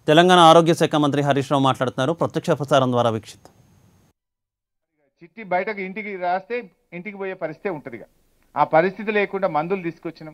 తెలంగాణ ఆరోగ్య శాఖ మంత్రి హరీష్ రావు మాట్లాడుతున్నారు ప్రత్యక్ష ప్రసారం ద్వారా వీక్షిద్దాం చిట్టి బయటకు ఇంటికి రాస్తే ఇంటికి పోయే పరిస్థితి ఉంటుంది ఇక. ఆ పరిస్థితి లేకుండా మందులు తీసుకొచ్చినాం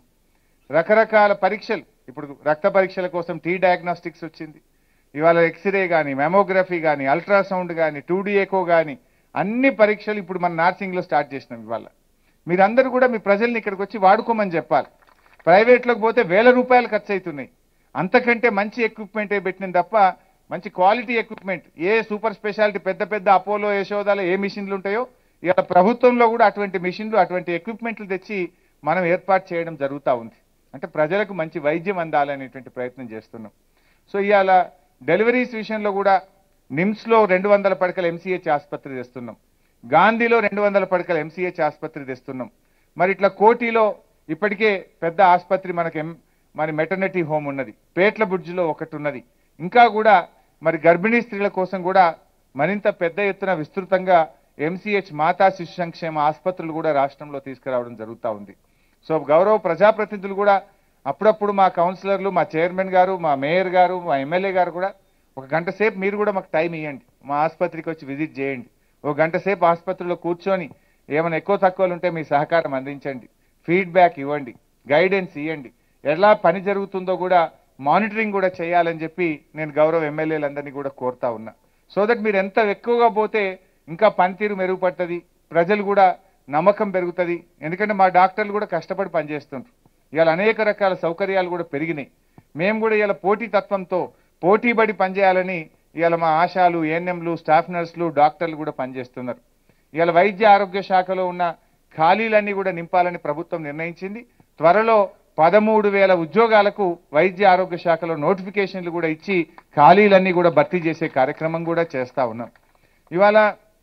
రకరకాల పరీక్షలు ఇప్పుడు రక్త పరీక్షల కోసం టీ డయాగ్నోస్టిక్స్ వచ్చింది ఇవాళ ఎక్స్రే కానీ మెమోగ్రఫీ కానీ అల్ట్రాసౌండ్ కానీ టూ ఎకో కానీ అన్ని పరీక్షలు ఇప్పుడు మన నార్సింగ్లో స్టార్ట్ చేసినాం ఇవాళ మీరందరూ కూడా మీ ప్రజల్ని ఇక్కడికి వచ్చి వాడుకోమని చెప్పాలి ప్రైవేట్లోకి పోతే వేల రూపాయలు ఖర్చు అవుతున్నాయి అంతకంటే మంచి ఎక్విప్మెంటే పెట్టిన తప్ప మంచి క్వాలిటీ ఎక్విప్మెంట్ ఏ సూపర్ స్పెషాలిటీ పెద్ద పెద్ద అపోలో యశోదాలో ఏ మిషన్లు ఉంటాయో ఇవాళ ప్రభుత్వంలో కూడా అటువంటి మిషన్లు అటువంటి ఎక్విప్మెంట్లు తెచ్చి మనం ఏర్పాటు చేయడం జరుగుతూ ఉంది అంటే ప్రజలకు మంచి వైద్యం అందాలనేటువంటి ప్రయత్నం చేస్తున్నాం సో ఇవాళ డెలివరీస్ విషయంలో కూడా నిమ్స్లో రెండు వందల పడకల ఎంసీహెచ్ ఆసుపత్రి తెస్తున్నాం గాంధీలో రెండు వందల పడకల ఎంసీహెచ్ ఆసుపత్రి తెస్తున్నాం మరి ఇట్లా కోటిలో ఇప్పటికే పెద్ద ఆసుపత్రి మనకి ఎం- మరి మెటర్నిటీ హోమ్ ఉన్నది పేట్ల బుడ్జిలో ఒకటి ఉన్నది ఇంకా కూడా మరి గర్భిణీ స్త్రీల కోసం కూడా మరింత పెద్ద ఎత్తున విస్తృతంగా ఎంసీహెచ్ మాతా శిశు సంక్షేమ ఆసుపత్రులు కూడా రాష్ట్రంలో తీసుకురావడం జరుగుతూ ఉంది సో గౌరవ ప్రజాప్రతినిధులు కూడా అప్పుడప్పుడు మా కౌన్సిలర్లు మా చైర్మన్ గారు మా మేయర్ గారు మా ఎమ్మెల్యే గారు కూడా ఒక గంట సేపు మీరు కూడా మాకు టైం ఇవ్వండి మా ఆసుపత్రికి వచ్చి విజిట్ చేయండి ఒక గంట సేపు ఆసుపత్రిలో కూర్చొని ఏమైనా ఎక్కువ తక్కువలు ఉంటే మీ సహకారం అందించండి ఫీడ్బ్యాక్ ఇవ్వండి గైడెన్స్ ఇవ్వండి ఎలా పని జరుగుతుందో కూడా మానిటరింగ్ కూడా చేయాలని చెప్పి నేను గౌరవ ఎమ్మెల్యేలందరినీ కూడా కోరుతా ఉన్నా సో దట్ మీరు ఎంత ఎక్కువగా పోతే ఇంకా పనితీరు మెరుగుపడుతుంది ప్రజలు కూడా నమ్మకం పెరుగుతుంది ఎందుకంటే మా డాక్టర్లు కూడా కష్టపడి పనిచేస్తుంటారు ఇవాళ అనేక రకాల సౌకర్యాలు కూడా పెరిగినాయి మేము కూడా ఇవాళ పోటీ తత్వంతో పోటీపడి పనిచేయాలని ఇవాళ మా ఆశాలు ఏఎన్ఎంలు స్టాఫ్ నర్సులు డాక్టర్లు కూడా పనిచేస్తున్నారు ఇవాళ వైద్య ఆరోగ్య శాఖలో ఉన్న ఖాళీలన్నీ కూడా నింపాలని ప్రభుత్వం నిర్ణయించింది త్వరలో పదమూడు వేల ఉద్యోగాలకు వైద్య ఆరోగ్య శాఖలో నోటిఫికేషన్లు కూడా ఇచ్చి ఖాళీలన్నీ కూడా భర్తీ చేసే కార్యక్రమం కూడా చేస్తా ఉన్నాం ఇవాళ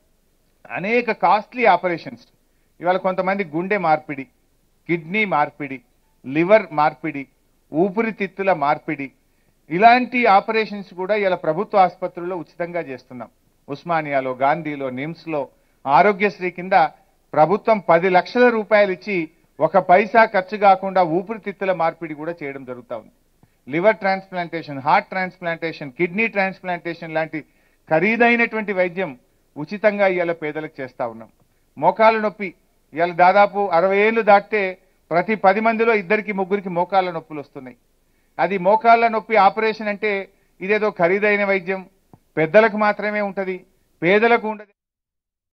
అనేక కాస్ట్లీ ఆపరేషన్స్ ఇవాళ కొంతమంది గుండె మార్పిడి కిడ్నీ మార్పిడి లివర్ మార్పిడి ఊపిరితిత్తుల మార్పిడి ఇలాంటి ఆపరేషన్స్ కూడా ఇలా ప్రభుత్వ ఆసుపత్రుల్లో ఉచితంగా చేస్తున్నాం ఉస్మానియాలో గాంధీలో నిమ్స్లో ఆరోగ్యశ్రీ కింద ప్రభుత్వం పది లక్షల రూపాయలు ఇచ్చి ఒక పైసా ఖర్చు కాకుండా ఊపిరితిత్తుల మార్పిడి కూడా చేయడం జరుగుతూ ఉంది liver transplantation heart transplantation kidney transplantation లాంటి ఖరీదైనటువంటి వైద్యం ఉచితంగా ఇవాళ పేదలకు చేస్తా ఉన్నాం మోకాళ్ళ నొప్పి ఇవాళ దాదాపు అరవై ఏళ్ళు దాటితే ప్రతి పది మందిలో ఇద్దరికి ముగ్గురికి మోకాళ్ళ నొప్పులు వస్తున్నాయి అది మోకాళ్ళ నొప్పి ఆపరేషన్ అంటే ఇదేదో ఖరీదైన వైద్యం పెద్దలకు మాత్రమే ఉంటది పేదలకు ఉండదు